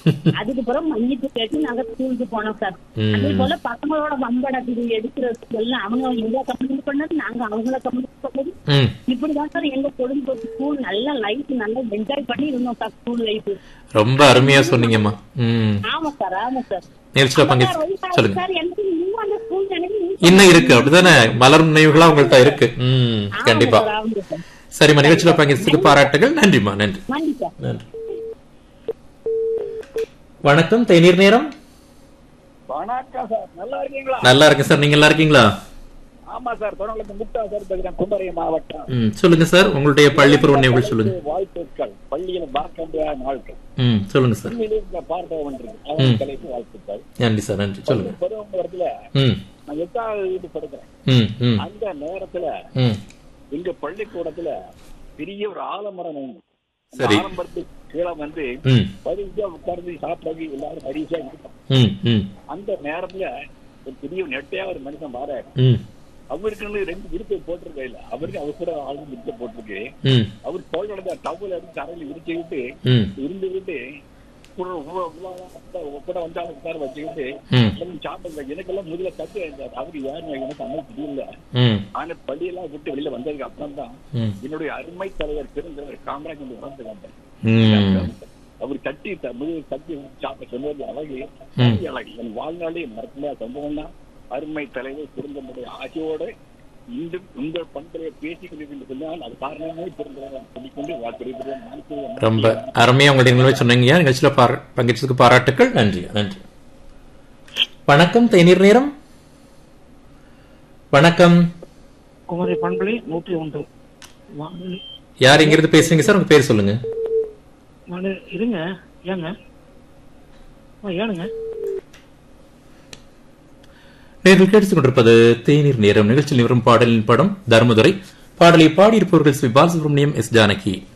அதுக்கு பிறகு மன்னிப்பு கேட்டு நாங்க ஸ்கூலுக்கு போனோம் சார் ம். அதே போல பசங்களோட வம்படக்குது எடுக்கிறது எல்லாம் அவங்க எங்களை கம்ப்ளைண்ட் பண்ணது நாங்க அவங்கள கம்ப்ளைண்ட் பண்ணது ம் இப்படிதான் சார் எங்க பொழுதுபோக்கு ஸ்கூல் நல்ல லைஃப் நல்லா என்ஜாய் பண்ணி இருந்தோம் சார் ஸ்கூல் லைஃப் ரொம்ப அருமையா சொன்னீங்கம்மா ம் ஆமா சார் ஆமா சார் நிகழ்ச்சியில பங்கு சார், வயசாகுது சொல்லுங்க சார் எனக்கு இன்னும் அந்த ஸ்கூல் நினைவு இன்னும் இருக்கு அப்படிதானே மலரும் நினைவுகளா உங்கள்ட்ட இருக்கு ம் ஆமா கண்டிப்பா சார், ஆமா சார் சரிம்மா நிகழ்ச்சியில பங்கேற்றதுக்கு பாராட்டுகள் நன்றிம்மா நன்றி நன்றி சார் நன்றி வணக்கம் தேநீர் நேரம் வணக்கம் சார் நல்லா இருக்கீங்களா நல்லா இருக்கேன் சார் நீங்க நல்லா இருக்கீங்களா ஆமா சார் தொடர்ந்து முக்தா சார் பேசுறேன் குமரி மாவட்டம் ம் சொல்லுங்க சார் உங்களுடைய பள்ளி பருவ நினைவுகள் சொல்லுங்க வாழ்த்துக்கள் பள்ளியில் மறக்க முடியாத நாட்கள் ம் சொல்லுங்க சார் உண்மையிலே இந்த பார்க்க வேண்டியிருக்கு அவன் தலைப்பு வாழ்த்துக்கள் நன்றி சார் நன்றி சொல்லுங்க பருவம் இடத்துல ம் நான் எட்டாவது வீட்டு படுக்கிறேன் ம் ம் அந்த நேரத்துல ம் எங்க பள்ளிக்கூடத்துல பெரிய ஒரு ஆலமரம் உண்டு. அந்த சரி. ஆலமரத்துக்கு கீழே வந்து ம் பரிசா உட்கார்ந்து சாப்பிட்றது எல்லாரும் பரிசா இருக்கும் ம் ம் அந்த நேரத்துல ஒரு பெரிய நெட்டையா ஒரு மனுஷன் வர ம் அவருக்குன்னு ரெண்டு விருப்பை போட்டிருக்க இல்ல அவருக்கு அவர் கூட ஆளு விருப்பை போட்டிருக்கு ம் அவர் தோளோட டவல் எடுத்து தரையில விரிச்சுக்கிட்டு ம் இருந்து விட்டு கூட உ- உ- கூட வந்தாலும் உட்கார வச்சுக்கிட்டு ம் எல்லாம் சாப்பிடுங்க எனக்கெல்லாம் முதல்ல தட்டு இருந்தார் அவரு யாருன்னு எனக்கு அண்ணன் தெரியல ம் ஆனா பள்ளியெல்லாம் விட்டு வெளியில வந்ததுக்கு அப்புறம் தான் ம் என்னுடைய அருமை தலைவர் பெருந்தலைவர் காமராஜ் வந்து உணர்ந்து வந்தேன் ம் அவர் தட்டி த- முதல் தட்டி சாப்பிட சொன்னது அழகு ம். அது அழகு என் வாழ்நாளே மறக்க முடியாத சம்பவம் தான் அருமை தலைவர் பெருந்தனுடைய ஆட்சியோட இந்த உங்கள் பண்பையை பேசிக்கிறீர்கள் என்று சொன்னால் அது காரணமே பெருந்தலைவர் சொல்லிக்கொண்டு வாழ்த்துகிறேன் மனசு ரொம்ப அருமையா உங்களுடைய நினைவை சொன்னீங்க நிகழ்ச்சியில பார பங்கேற்றதுக்கு பாராட்டுக்கள் நன்றி நன்றி வணக்கம் தேநீர் நேரம் வணக்கம் குமரி பண்பலை நூற்றி ஒன்று வானொலி யார் இங்கிருந்து பேசுறீங்க சார் உங்க பேர் சொல்லுங்க வானொலி இருங்க ஏங்க ஆ, ஏனுங்க நேரில் கேட்டுக் கொண்டிருப்பது தேநீர் நேரம் நிகழ்ச்சியில் வரும் பாடலின் படம் தர்மதுரை பாடலை பாடியிருப்பவர்கள் ஸ்ரீ பாலசுப்ரமணியம் எஸ் ஜானகி